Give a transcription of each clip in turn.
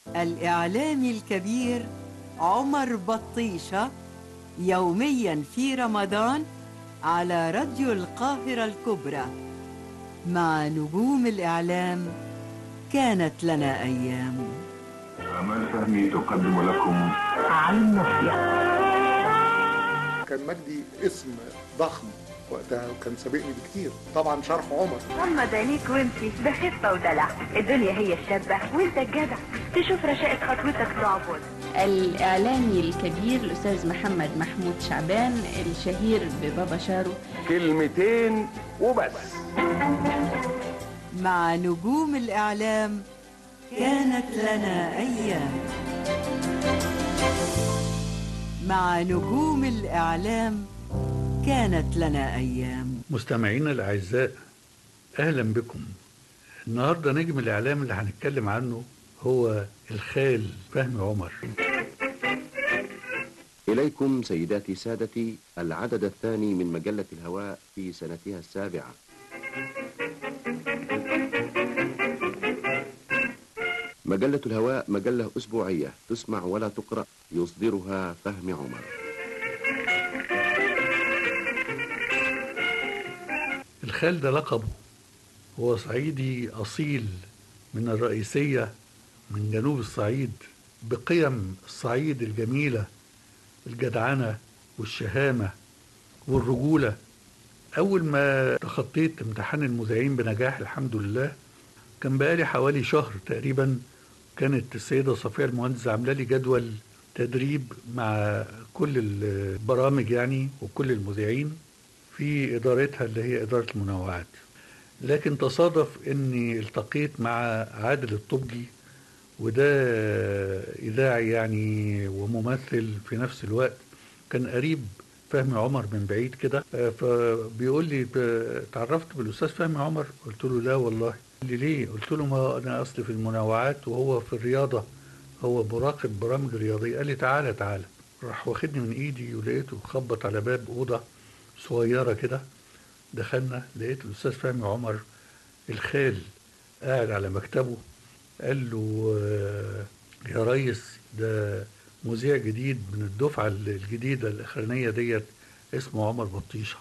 الإعلامي الكبير عمر بطيشة يوميا في رمضان على راديو القاهرة الكبرى مع نجوم الإعلام كانت لنا أيام أمال فهمي تقدم لكم عين نصيحة كان مجدي اسم ضخم وقتها وكان سابقني بكتير طبعا شرح عمر غمض عينيك وامشي ده خفة ودلع الدنيا هي الشابة وانت الجدع تشوف رشاقة خطوتك تعبد الإعلامي الكبير الأستاذ محمد محمود شعبان الشهير ببابا شارو كلمتين وبس مع نجوم الإعلام كانت لنا أيام مع نجوم الإعلام كانت لنا أيام مستمعينا الأعزاء أهلا بكم النهاردة نجم الإعلام اللي هنتكلم عنه هو الخال فهمي عمر إليكم سيداتي سادتي العدد الثاني من مجلة الهواء في سنتها السابعة مجلة الهواء مجلة أسبوعية تسمع ولا تقرأ يصدرها فهم عمر الخال ده لقبه هو صعيدي أصيل من الرئيسية من جنوب الصعيد بقيم الصعيد الجميلة الجدعنة والشهامة والرجولة أول ما تخطيت امتحان المذيعين بنجاح الحمد لله كان بقالي حوالي شهر تقريبا كانت السيدة صفية المهندس عاملة لي جدول تدريب مع كل البرامج يعني وكل المذيعين في إدارتها اللي هي إدارة المنوعات لكن تصادف أني التقيت مع عادل الطبجي وده إذاعي يعني وممثل في نفس الوقت كان قريب فهمي عمر من بعيد كده فبيقول لي تعرفت بالأستاذ فهمي عمر قلت له لا والله قال لي ليه قلت له ما أنا أصلي في المنوعات وهو في الرياضة هو مراقب برامج رياضية قال لي تعالى تعالى راح واخدني من إيدي ولقيته خبط على باب أوضة صغيرة كده دخلنا لقيت الأستاذ فهمي عمر الخال قاعد على مكتبه قال له يا ريس ده مذيع جديد من الدفعة الجديدة الأخرانية ديت اسمه عمر بطيشة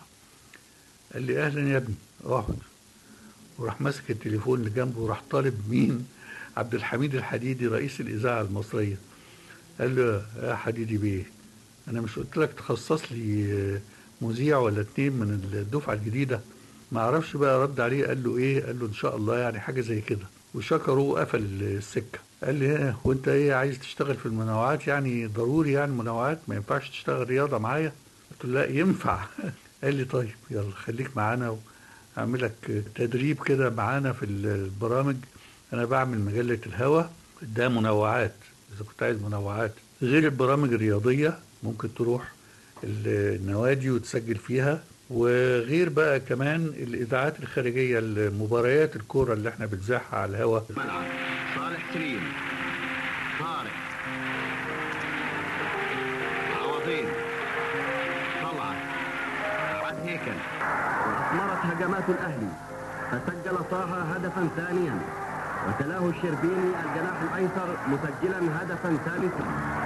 قال لي أهلا يا ابني اقعد وراح ماسك التليفون اللي جنبه وراح طالب مين عبد الحميد الحديدي رئيس الإذاعة المصرية قال له يا حديدي بيه أنا مش قلت لك تخصص لي مذيع ولا اتنين من الدفعة الجديدة ما اعرفش بقى رد عليه قال له ايه قال له ان شاء الله يعني حاجة زي كده وشكره وقفل السكة قال لي ايه وانت ايه عايز تشتغل في المنوعات يعني ضروري يعني منوعات ما ينفعش تشتغل رياضة معايا قلت له لا ينفع قال لي طيب يلا خليك معانا واعمل لك تدريب كده معانا في البرامج انا بعمل مجلة الهوا ده منوعات اذا كنت عايز منوعات غير البرامج الرياضية ممكن تروح النوادي وتسجل فيها وغير بقى كمان الاذاعات الخارجيه المباريات الكوره اللي احنا بنذاعها على الهواء صالح سليم طارق عوضين طلعت بعد هيكل واثمرت هجمات الاهلي فسجل طه هدفا ثانيا وتلاه الشربيني الجناح الايسر مسجلا هدفا ثالثا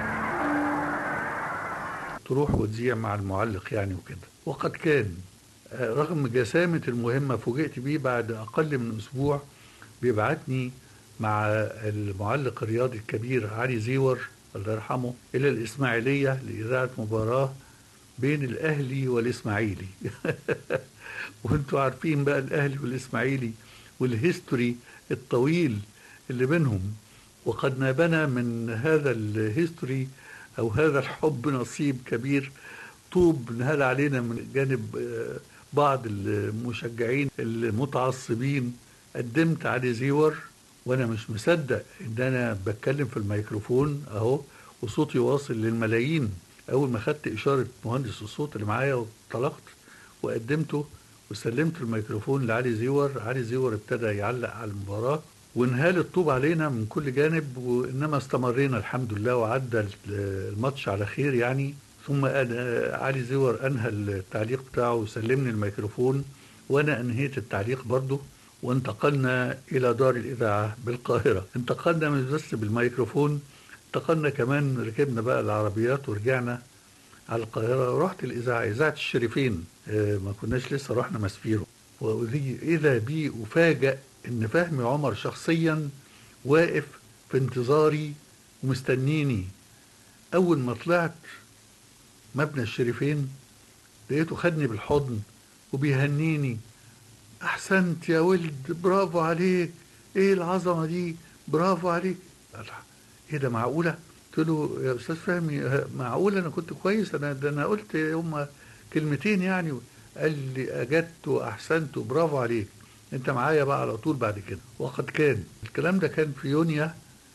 تروح وتذيع مع المعلق يعني وكده وقد كان رغم جسامة المهمة فوجئت بيه بعد أقل من أسبوع بيبعتني مع المعلق الرياضي الكبير علي زيور الله يرحمه إلى الإسماعيلية لإذاعة مباراة بين الأهلي والإسماعيلي وانتوا عارفين بقى الأهلي والإسماعيلي والهيستوري الطويل اللي بينهم وقد نابنا من هذا الهيستوري أو هذا الحب نصيب كبير طوب نهال علينا من جانب بعض المشجعين المتعصبين قدمت علي زيور وانا مش مصدق ان انا بتكلم في الميكروفون اهو وصوتي واصل للملايين اول ما خدت اشاره مهندس الصوت اللي معايا وطلقت وقدمته وسلمت الميكروفون لعلي زيور علي زيور ابتدى يعلق على المباراه وانهال الطوب علينا من كل جانب وانما استمرينا الحمد لله وعدى الماتش على خير يعني ثم علي زور انهى التعليق بتاعه وسلمني الميكروفون وانا انهيت التعليق برضه وانتقلنا إلى دار الإذاعة بالقاهرة انتقلنا مش بس بالميكروفون انتقلنا كمان ركبنا بقى العربيات ورجعنا على القاهرة ورحت الإذاعة إذاعة الشريفين آه، ما كناش لسه رحنا مسبيرو وذي إذا بي أفاجأ إن فهمي عمر شخصيا واقف في انتظاري ومستنيني أول ما طلعت مبنى الشريفين لقيته خدني بالحضن وبيهنيني أحسنت يا ولد برافو عليك إيه العظمة دي برافو عليك قال إيه ده معقولة قلت له يا أستاذ فهمي ه- معقولة أنا كنت كويس أنا ده أنا قلت هما كلمتين يعني قال لي أجدت وأحسنت وبرافو عليك أنت معايا بقى على طول بعد كده وقد كان الكلام ده كان في يونيو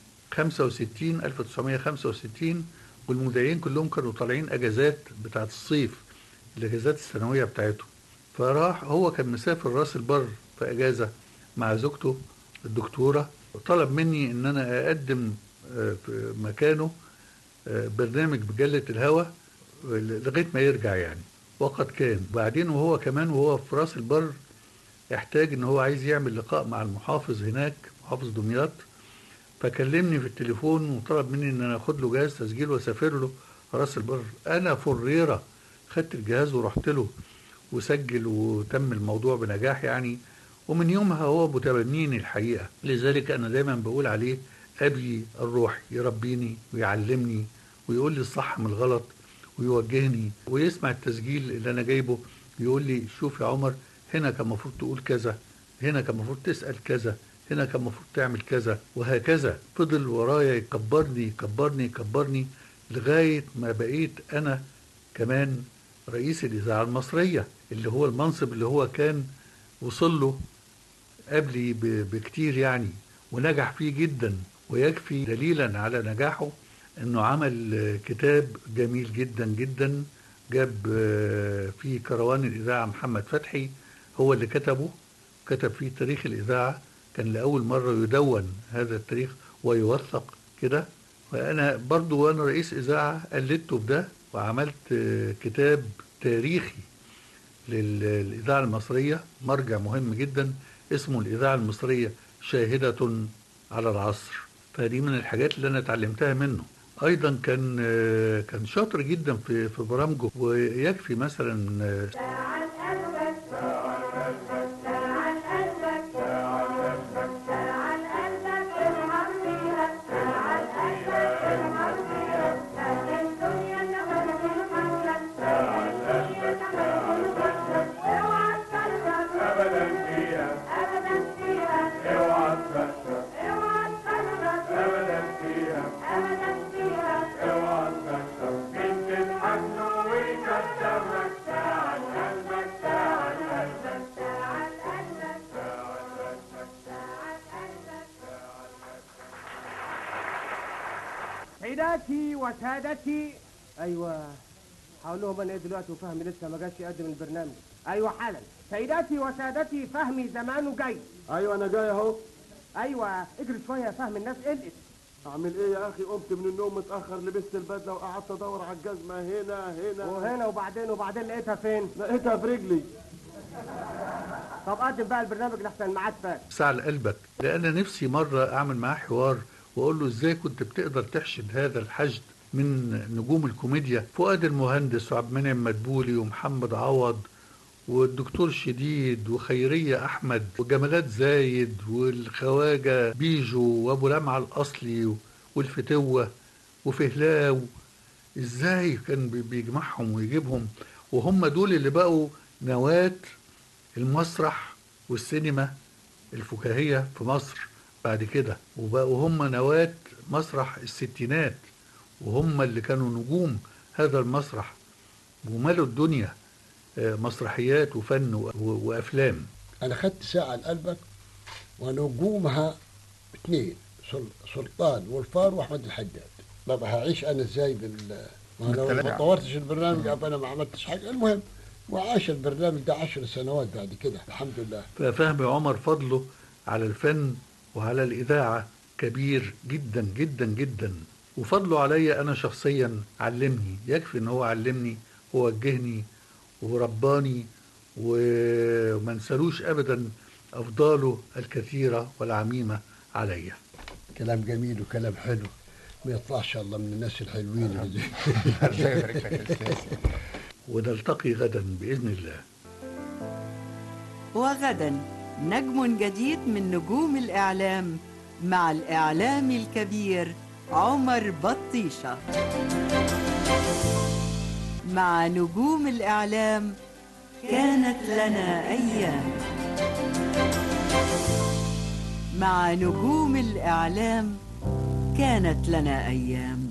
65 1965 والمذيعين كلهم كانوا طالعين اجازات بتاعت الصيف الاجازات السنويه بتاعتهم فراح هو كان مسافر راس البر في اجازه مع زوجته الدكتوره وطلب مني ان انا اقدم آه، في مكانه آه، برنامج بجله الهوى لغايه ما يرجع يعني وقد كان بعدين وهو كمان وهو في راس البر احتاج ان هو عايز يعمل لقاء مع المحافظ هناك محافظ دمياط فكلمني في التليفون وطلب مني ان انا اخد له جهاز تسجيل واسافر له راس البر انا فريره خدت الجهاز ورحت له وسجل وتم الموضوع بنجاح يعني ومن يومها هو متبنيني الحقيقه لذلك انا دايما بقول عليه ابي الروح يربيني ويعلمني ويقول لي الصح من الغلط ويوجهني ويسمع التسجيل اللي انا جايبه يقول لي شوف يا عمر هنا كان المفروض تقول كذا هنا كان المفروض تسأل كذا هنا كان المفروض تعمل كذا وهكذا فضل ورايا يكبرني يكبرني يكبرني لغاية ما بقيت أنا كمان رئيس الإذاعة المصرية اللي هو المنصب اللي هو كان وصل له قبلي ب- بكتير يعني ونجح فيه جدا ويكفي دليلا على نجاحه انه عمل آه، كتاب جميل جدا جدا جاب آه، فيه كروان الاذاعه محمد فتحي هو اللي كتبه كتب فيه تاريخ الاذاعه كان لاول مره يدون هذا التاريخ ويوثق كده فانا برضو وانا رئيس اذاعه قلدته بده وعملت آه، كتاب تاريخي للإذاعة المصرية مرجع مهم جدا اسمه الإذاعة المصرية شاهدة على العصر فدي من الحاجات اللي أنا اتعلمتها منه أيضا كان آه، كان شاطر جدا في في برامجه ويكفي مثلا آه، سيداتي وسادتي ايوه هقول لهم انا ايه دلوقتي وفهمي لسه ما جاش يقدم البرنامج ايوه حالا سيداتي وسادتي فهمي زمانه جاي ايوه انا جاي اهو ايوه اجري شويه يا فهم الناس قلقت اعمل ايه يا اخي قمت من النوم متاخر لبست البدله وقعدت ادور على الجزمه هنا هنا وهنا وبعدين وبعدين لقيتها فين لقيتها في رجلي طب قدم بقى البرنامج لحسن الميعاد فات ساعة لقلبك لأن أنا نفسي مرة أعمل معاه حوار وأقول له إزاي كنت بتقدر تحشد هذا الحشد من نجوم الكوميديا فؤاد المهندس وعبد المنعم مدبولي ومحمد عوض والدكتور شديد وخيرية أحمد وجمالات زايد والخواجة بيجو وأبو لمعة الأصلي والفتوة وفهلاو إزاي كان بي- بيجمعهم ويجيبهم وهم دول اللي بقوا نواة المسرح والسينما الفكاهية في مصر بعد كده وبقوا هم نواة مسرح الستينات وهم اللي كانوا نجوم هذا المسرح ومالوا الدنيا آه، مسرحيات وفن و- و- وأفلام انا خدت ساعه لقلبك ونجومها اثنين سل- سلطان والفار واحمد الحداد بابا هعيش انا ازاي بال ما لو بالتلاتة. ما طورتش البرنامج أبقى انا ما عملتش حاجه المهم وعاش البرنامج ده عشر سنوات بعد كده الحمد لله ففهم عمر فضله على الفن وعلى الإذاعة كبير جدا جدا جدا وفضله عليا أنا شخصيا علمني يكفي إن هو علمني ووجهني ورباني وما نسالوش أبدا أفضاله الكثيرة والعميمة علي كلام جميل وكلام حلو ما يطلعش الله من الناس الحلوين اللي الله يبارك لك يا أستاذ. ونلتقي غدا بإذن الله وغدا نجم جديد من نجوم الإعلام مع الإعلامي الكبير عمر بطيشة مع نجوم الإعلام كانت لنا أيام مع نجوم الإعلام كانت لنا أيام